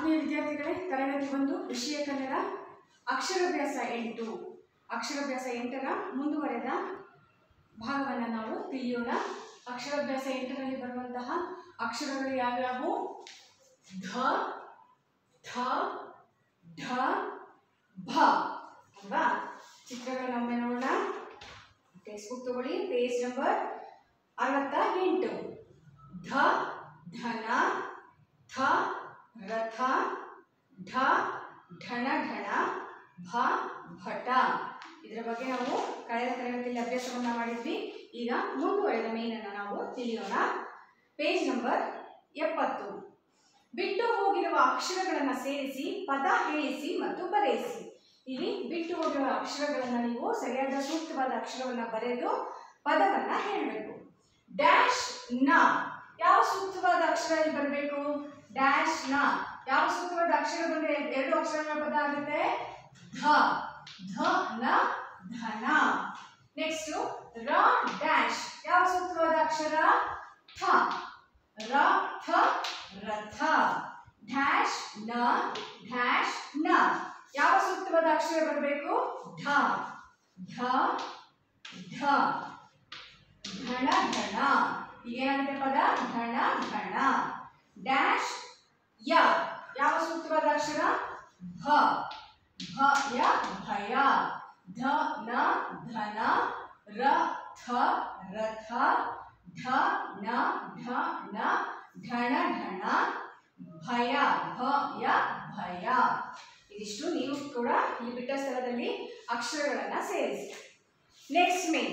ಆತ್ಮೀಯ ವಿದ್ಯಾರ್ಥಿಗಳೇ ತರಗತಿ ಒಂದು ವಿಷಯ ಕನ್ನಡ ಅಕ್ಷರಾಭ್ಯಾಸ ಎಂಟು ಅಕ್ಷರಾಭ್ಯಾಸ ಎಂಟರ ಮುಂದುವರೆದ ಭಾಗವನ್ನು ನಾವು ತಿಳಿಯೋಣ ಅಕ್ಷರಾಭ್ಯಾಸ ಎಂಟರಲ್ಲಿ ಬರುವಂತಹ ಅಕ್ಷರಗಳು ಯಾವ್ಯಾವು ಧ ಥ ಢ ಭ ಅಲ್ವಾ ಚಿತ್ರಗಳನ್ನ ಒಮ್ಮೆ ನೋಡೋಣ ಟೆಕ್ಸ್ಟ್ ಬುಕ್ ತಗೊಳ್ಳಿ ಪೇಜ್ ನಂಬರ್ ಅರವತ್ತ ಎಂಟು ಧ ಧನ ಥ ರಥ ಢ ಢಣ ಢಣ ಭ ಭಟ ಇದರ ಬಗ್ಗೆ ನಾವು ಕಳೆದ ತರಗತಿಯಲ್ಲಿ ಅಭ್ಯಾಸವನ್ನ ಮಾಡಿದ್ವಿ ಈಗ ಮುಂದುವರೆದ ಮೇನನ್ನು ನಾವು ತಿಳಿಯೋಣ ಪೇಜ್ ನಂಬರ್ ಎಪ್ಪತ್ತು ಬಿಟ್ಟು ಹೋಗಿರುವ ಅಕ್ಷರಗಳನ್ನು ಸೇರಿಸಿ ಪದ ಹೇಳಿಸಿ ಮತ್ತು ಬರೆಯಿಸಿ ಇಲ್ಲಿ ಬಿಟ್ಟು ಹೋಗಿರುವ ಅಕ್ಷರಗಳನ್ನು ನೀವು ಸರಿಯಾದ ಸೂಕ್ತವಾದ ಅಕ್ಷರವನ್ನು ಬರೆದು ಪದವನ್ನ ಹೇಳಬೇಕು ಡ್ಯಾಶ್ ನ ಯಾವ ಸೂಕ್ತವಾದ ಅಕ್ಷರ ಇಲ್ಲಿ ಬರಬೇಕು ಡ್ಯಾಶ್ ನ ಯಾವ ಸೂಕ್ತವಾದ ಅಕ್ಷರ ಬಂದ್ರೆ ಎರಡು ಅಕ್ಷರಗಳ ಪದ ಆಗುತ್ತೆ ಧ ಧ ನ ಧನ ನೆಕ್ಸ್ಟ್ ರ ಡ್ಯಾಶ್ ಯಾವ ಸೂಕ್ತವಾದ ಅಕ್ಷರ ಥ ರ ಥ ರಥ ಡ್ಯಾಶ್ ನ ಡ್ಯಾಶ್ ನ ಯಾವ ಸೂಕ್ತವಾದ ಅಕ್ಷರ ಬರಬೇಕು ಢ ಢ ಢ ಘಣ ಘಣ ಈಗೇನಾಗುತ್ತೆ ಪದ ಘಣ ಘಣ ಡ್ಯಾಶ್ ಯ ಯಾವ ಸೂಕ್ತವಾದ ಅಕ್ಷರ ಭ ಭ ಯ ಭಯ ಧ ನ ಧನ ರ ಥ ರಥ ಢ ನ ಢ ನ ಢಣ ಢಣ ಭಯ ಭ ಯ ಭಯ ಇದಿಷ್ಟು ನೀವು ಕೂಡ ಈ ಬಿಟ್ಟ ಸ್ಥಳದಲ್ಲಿ ಅಕ್ಷರಗಳನ್ನ ಸೇರಿಸಿ ನೆಕ್ಸ್ಟ್ ಮೇನ್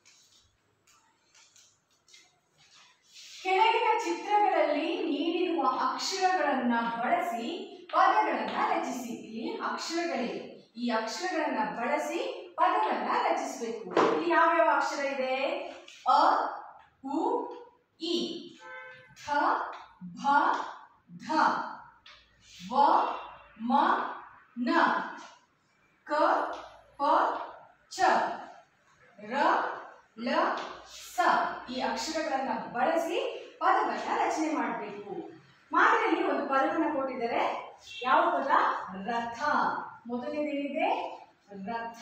ಕೆಳಗಿನ ಚಿತ್ರಗಳಲ್ಲಿ ನೀಡಿರುವ ಅಕ್ಷರಗಳನ್ನ ಬಳಸಿ ಪದಗಳನ್ನ ರಚಿಸಿ ಇಲ್ಲಿ ಅಕ್ಷರಗಳಿವೆ ಈ ಅಕ್ಷರಗಳನ್ನ ಬಳಸಿ ಪದಗಳನ್ನ ರಚಿಸಬೇಕು ಇಲ್ಲಿ ಯಾವ್ಯಾವ ಅಕ್ಷರ ಇದೆ ಅ ಉ ಇ ಥ ಭ ಧ ವ ಮ ನ ಕ ಪ ಚ ರ ಲ ಸ ಈ ಅಕ್ಷರಗಳನ್ನ ಬಳಸಿ ಪದವನ್ನ ರಚನೆ ಮಾಡಬೇಕು ಮಾದರಿಯಲ್ಲಿ ಒಂದು ಪದವನ್ನ ಕೊಟ್ಟಿದ್ದಾರೆ ಯಾವ ಪದ ರಥ ಮೊದಲನೇದೇನಿದೆ ರಥ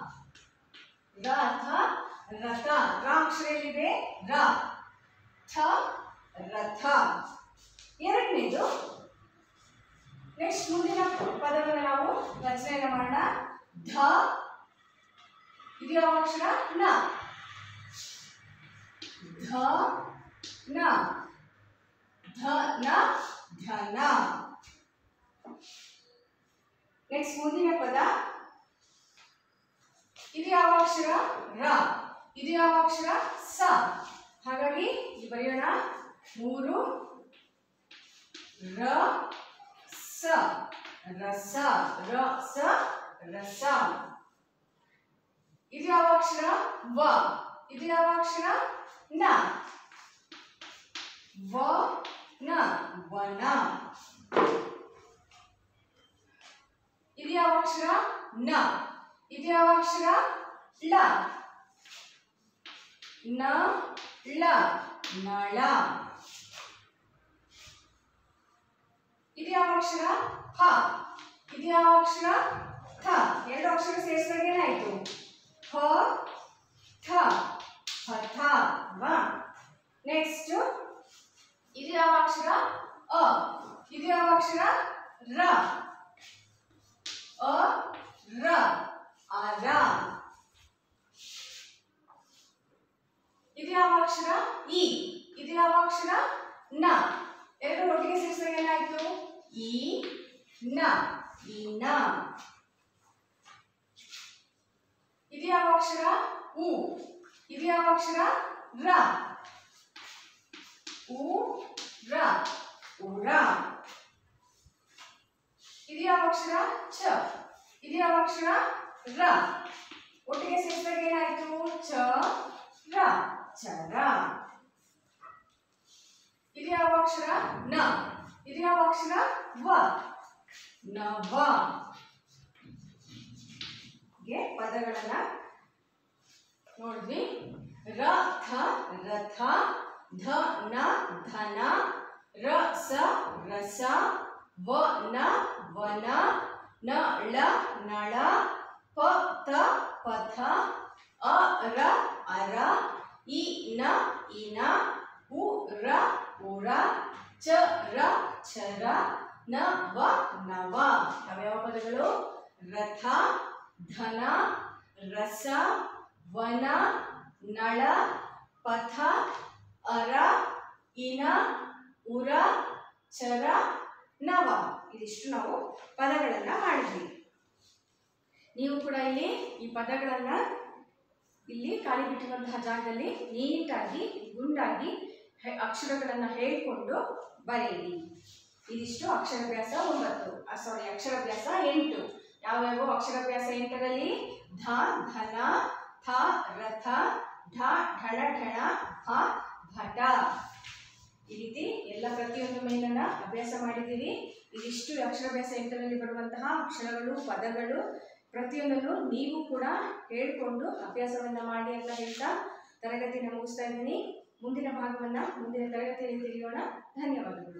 ರಥ ರಥ ರ ಅಕ್ಷರ ಎಲ್ಲಿದೆ ರ ಥ ರಥ ಎರಡನೇದು ನೆಕ್ಸ್ಟ್ ಮುಂದಿನ ಪದವನ್ನು ನಾವು ರಚನೆಯನ್ನು ಮಾಡೋಣ ಧ ಇದು ಯಾವ ಅಕ್ಷರ ನ ಧ ನ ಧ ನ ಧನ ನೆಕ್ಸ್ಟ್ ಮುಂದಿನ ಪದ ಇದು ಯಾವ ಅಕ್ಷರ ರ ಇದು ಯಾವ ಅಕ್ಷರ ಸ ಹಾಗಾಗಿ ಇಲ್ಲಿ ಬರೆಯೋಣ ಮೂರು ರ ಸ ರಸ ರ ಸ ರಸ ಇದು ಯಾವ ಅಕ್ಷರ ವ ಇದು ಯಾವ ಅಕ್ಷರ ನ ವ ನ ವನ ಇದು ಯಾವ ಅಕ್ಷರ ನ ಇದು ಯಾವ ಅಕ್ಷರ ಲ ನ ಳ ನಳ ಇದು ಯಾವ ಅಕ್ಷರ ಹ ಇದು ಯಾವ ಅಕ್ಷರ ಥ ಎರಡು ಅಕ್ಷರ ಸೇರಿಸಿದಾಗ ಏನಾಯ್ತು ಹ ಥ ಪಥ ಅಲ್ವಾ ನೆಕ್ಸ್ಟ್ ಇದು ಯಾವ ಅಕ್ಷರ ಅ ಇದು ಯಾವ ಅಕ್ಷರ ರ ಅ ರ ಅರ ಇದು ಯಾವ ಅಕ್ಷರ ಇ ಇದು ಯಾವ ಅಕ್ಷರ ನ ಎರಡು ಒಟ್ಟಿಗೆ ಸೇರಿಸಿದಾಗ ಏನಾಯ್ತು ಈ ನ ಇನ ಇದು ಯಾವ ಅಕ್ಷರ ಉ ಇದು ಯಾವ ಅಕ್ಷರ ರ ಉ ರ ಉರ ಇದು ಯಾವ ಅಕ್ಷರ ಚ ಇದು ಯಾವ ಅಕ್ಷರ ರ ಒಟ್ಟಿಗೆ ಸೇರಿಸಿದಾಗ ಏನಾಯ್ತು ಚ ರ ಚರ ಇದು ಯಾವ ಅಕ್ಷರ ನ ಇದು ಯಾವ ಅಕ್ಷರ ವ ನವ ಹೀಗೆ ಪದಗಳನ್ನ ನೋಡಿದ್ವಿ ರಥ ರಥ ಧ ನ ಧನ ರ ಸ ರಸ ವ ನ ವನ ನ ಳ ನಳ ಪ ತ ಪಥ ಅ ರ ಅರ ಇ ನ ಇನ ಉ ರ ಉರ ಚ ರ ಛರ ನ ವ ನವ ಯಾವ್ಯಾವ ಪದಗಳು ರಥ ಧನ ರಸ ವನ ನಳ ಪಥ ಅರ ಇನ ಉರ ಚರ ನವ ಇದಿಷ್ಟು ನಾವು ಪದಗಳನ್ನು ಮಾಡಿದ್ವಿ ನೀವು ಕೂಡ ಇಲ್ಲಿ ಈ ಪದಗಳನ್ನು ಇಲ್ಲಿ ಖಾಲಿ ಬಿಟ್ಟಿರುವಂತಹ ಜಾಗದಲ್ಲಿ ನೀಟಾಗಿ ಗುಂಡಾಗಿ ಹೆ- ಅಕ್ಷರಗಳನ್ನು ಹೇಳಿಕೊಂಡು ಬರೆಯಿರಿ ಇದಿಷ್ಟು ಅಕ್ಷರಾಭ್ಯಾಸ ಒಂಬತ್ತು ಸಾರಿ ಅಕ್ಷರಾಭ್ಯಾಸ ಎಂಟು ಯಾವ್ಯಾವ ಅಕ್ಷರಾಭ್ಯಾಸ ಎಂಟರಲ್ಲಿ ಧ ಧನ ಥ ರಥ ಢ ಢಣ ಢಣ ಹ ಭಟ ಈ ರೀತಿ ಎಲ್ಲ ಪ್ರತಿಯೊಂದು ಮೇಲನ್ನ ಅಭ್ಯಾಸ ಮಾಡಿದ್ದೀವಿ ಇದಿಷ್ಟು ಅಕ್ಷರಾಭ್ಯಾಸ ಎಂಟರಲ್ಲಿ ಬರುವಂತಹ ಅಕ್ಷರಗಳು ಪದಗಳು ಪ್ರತಿಯೊಂದನ್ನು ನೀವು ಕೂಡ ಹೇಳಿಕೊಂಡು ಅಭ್ಯಾಸವನ್ನ ಮಾಡಿ ಅಂತ ಹೇಳ್ತಾ ತರಗತಿನ ಮುಗಿಸ್ತಾ ಇದ್ದೀನಿ ಮುಂದಿನ ಭಾಗವನ್ನ ಮುಂದಿನ ತರಗತಿಯಲ್ಲಿ ತಿಳಿಯೋಣ ಧನ್ಯವಾದಗಳು